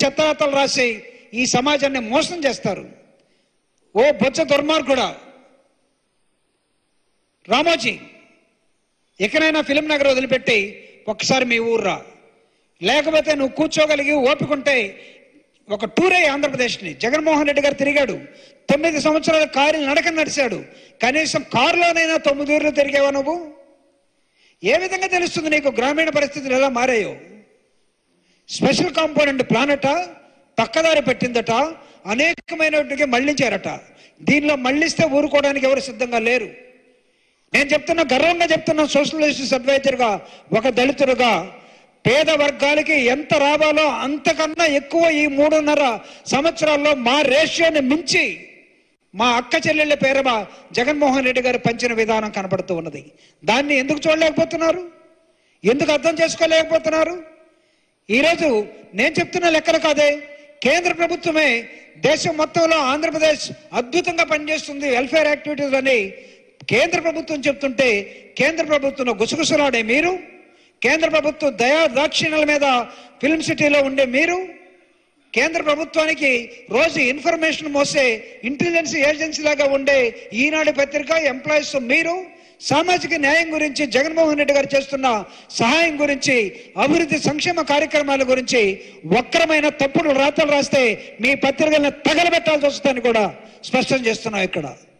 చెత్తరాతలు రాసి ఈ సమాజాన్ని మోసం చేస్తారు ఓ బొచ్చ దుర్మార్గుడా రామోజీ ఎక్కడైనా ఫిలిం నగర్ వదిలిపెట్టి ఒక్కసారి మీ ఊర్రా లేకపోతే నువ్వు కూర్చోగలిగి ఓపికంటే ఒక టూర్ అయ్యి ఆంధ్రప్రదేశ్ని జగన్మోహన్ రెడ్డి గారు తిరిగాడు తొమ్మిది సంవత్సరాల కారు నడక నడిచాడు కనీసం కారులోనైనా తొమ్మిది ఊర్లు తిరిగావా నువ్వు ఏ విధంగా తెలుస్తుంది నీకు గ్రామీణ పరిస్థితులు ఎలా మారాయో స్పెషల్ కాంపోనెంట్ ప్లానట పక్కదారి పెట్టిందట అనేకమైనటువంటి మళ్లించారట దీనిలో మళ్లిస్తే ఊరుకోవడానికి ఎవరు సిద్ధంగా లేరు నేను చెప్తున్నా గర్వంగా చెప్తున్నా సోషలిస్ట్ అడ్వైజర్గా ఒక దళితుడుగా పేద వర్గాలకి ఎంత రావాలో అంతకన్నా ఎక్కువ ఈ మూడున్నర సంవత్సరాల్లో మా రేషియోని మించి మా అక్క చెల్లెళ్ళ పేరమ జగన్మోహన్ రెడ్డి గారు పంచిన విధానం కనబడుతూ ఉన్నది దాన్ని ఎందుకు చూడలేకపోతున్నారు ఎందుకు అర్థం చేసుకోలేకపోతున్నారు ఈరోజు నేను చెప్తున్న లెక్కలు కాదే కేంద్ర ప్రభుత్వమే దేశం మొత్తంలో ఆంధ్రప్రదేశ్ అద్భుతంగా పనిచేస్తుంది వెల్ఫేర్ యాక్టివిటీస్ అని కేంద్ర ప్రభుత్వం చెప్తుంటే కేంద్ర ప్రభుత్వంలో గుసగుసలాడే మీరు కేంద్ర ప్రభుత్వం దయా దాక్షిణ్యాల మీద ఫిల్మ్ సిటీలో ఉండే మీరు కేంద్ర ప్రభుత్వానికి రోజు ఇన్ఫర్మేషన్ మోసే ఇంటెలిజెన్స్ ఏజెన్సీ లాగా ఉండే ఈనాడు పత్రిక ఎంప్లాయీస్ మీరు సామాజిక న్యాయం గురించి జగన్మోహన్ రెడ్డి గారు చేస్తున్న సహాయం గురించి అభివృద్ధి సంక్షేమ కార్యక్రమాల గురించి వక్రమైన తప్పుడు రాతలు రాస్తే మీ పత్రికలను తగలబెట్టాల్సి వస్తుందని కూడా స్పష్టం చేస్తున్నాం ఇక్కడ